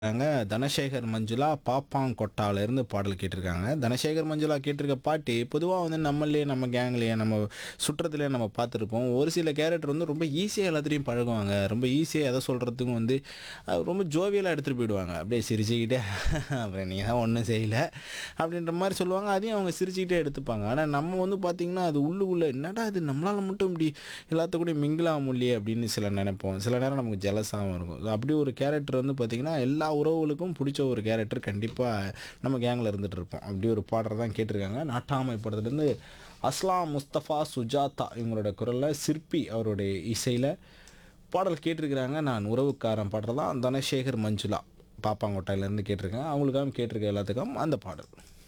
ங்க தனசேகர் மஞ்சுளா பாப்பாங்கொட்டால இருந்து பாடல் கேட்டிருக்காங்க தனசேகர் மஞ்சுளா கேட்டிருக்க பாட்டு பொதுவாக வந்து நம்மளே நம்ம கேங்லேயே நம்ம சுற்றத்திலே நம்ம பார்த்துருப்போம் ஒரு சில கேரக்டர் வந்து ரொம்ப ஈஸியாக எல்லாத்துலேயும் பழகுவாங்க ரொம்ப ஈஸியாக எதை சொல்கிறதுக்கும் வந்து அஹ், ரொம்ப ஜோவியலாக எடுத்துகிட்டு போயிடுவாங்க அப்படியே சிரிச்சுக்கிட்டே அப்புறம் நீ தான் ஒன்றும் செய்யலை அப்படின்ற மாதிரி சொல்லுவாங்க அதையும் அவங்க சிரிச்சுக்கிட்டே எடுத்துப்பாங்க ஆனால் நம்ம வந்து பார்த்திங்கன்னா அது உள்ளுக்குள்ளே என்னடா இது நம்மளால் மட்டும் இப்படி எல்லாத்த கூட மிங்கிள் ஆக முடியலையே அப்படின்னு சில நினைப்போம் சில நேரம் நமக்கு ஜெலஸாகவும் இருக்கும் அப்படி ஒரு கேரக்டர் வந்து பார்த்திங்கன்னா எல்லா உறவுகளுக்கும் பிடிச்ச ஒரு கேரக்டர் கண்டிப்பாக நம்ம கேங்கில் இருந்துகிட்டு இருப்போம் அப்படி ஒரு பாடல் தான் கேட்டிருக்காங்க நாட்டாமை படத்துலேருந்து அஸ்லாம் முஸ்தபா சுஜாதா இவங்களோட குரலில் சிற்பி அவருடைய இசையில் பாடல் கேட்டிருக்கிறாங்க நான் உறவுக்காரன் பாடல் தான் தனசேகர் மஞ்சுளா பாப்பாங்கோட்டையிலேருந்து கேட்டிருக்கேன் அவங்களுக்காக கேட்டிருக்க எல்லாத்துக்கும் அந்த பாடல்